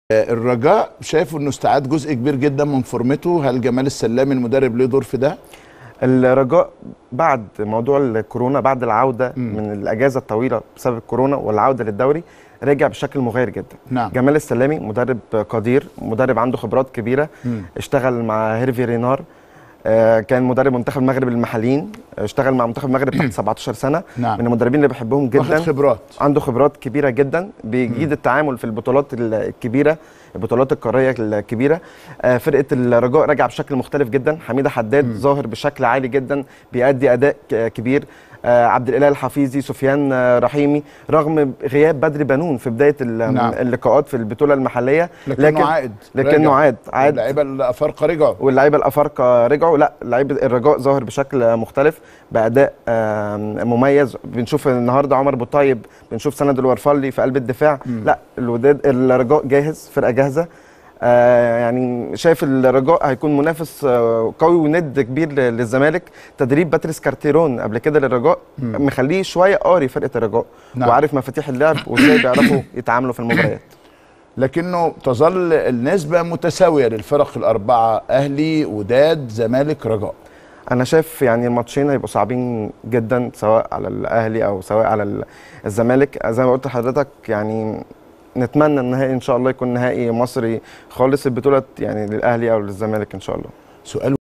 الرجاء شايف انه استعاد جزء كبير جدا من فورمته هل جمال السلامي المدرب ليه دور في ده الرجاء بعد موضوع الكورونا بعد العوده مم. من الاجازه الطويله بسبب الكورونا والعوده للدوري رجع بشكل مغاير جدا نعم جمال السلامي مدرب قدير مدرب عنده خبرات كبيره مم. اشتغل مع هيرفي رينار آه، كان مدرب منتخب المغرب المحليين اشتغل مع منتخب المغرب تحت 17 سنه نعم من المدربين اللي بحبهم واخد جدا خبرات عنده خبرات كبيره جدا بيجيد التعامل في البطولات الكبيره البطولات القاريه الكبيره آه، فرقه الرجاء راجعه بشكل مختلف جدا حميده حداد مم. ظاهر بشكل عالي جدا بيأدي اداء ك- كبير آه، عبد الاله الحفيظي سفيان آه، رحيمي رغم غياب بدر بنون في بدايه ال- نعم. اللقاءات في البطوله المحليه لكنه لكن- عائد لكنه راجع. عاد عاد اللعيبه الافارقه رجعوا واللعيبه الافارقه رجعوا لا لعيبه الرجاء ظاهر بشكل مختلف باداء آم، مميز بنشوف النهارده عمر بوطيب بنشوف سند الورفلي في قلب الدفاع مم. لا الوداد الرجاء جاهز فرقه جاهزه آه يعني شايف الرجاء هيكون منافس آه، قوي وند كبير ل- للزمالك تدريب باتريس كارتيرون قبل كده للرجاء مم. مخليه شويه قاري فرقه الرجاء نعم. وعارف مفاتيح اللعب وازاي بيعرفوا يتعاملوا في المباريات لكنه تظل النسبه متساويه للفرق الاربعه اهلي وداد زمالك رجاء انا شايف يعني الماتشين هيبقوا صعبين جدا سواء على الاهلي او سواء على ال- الزمالك زي ما قلت لحضرتك يعني نتمنى النهائي ان شاء الله يكون نهائي مصري خالص البطوله يعني للاهلي او للزمالك ان شاء الله سؤال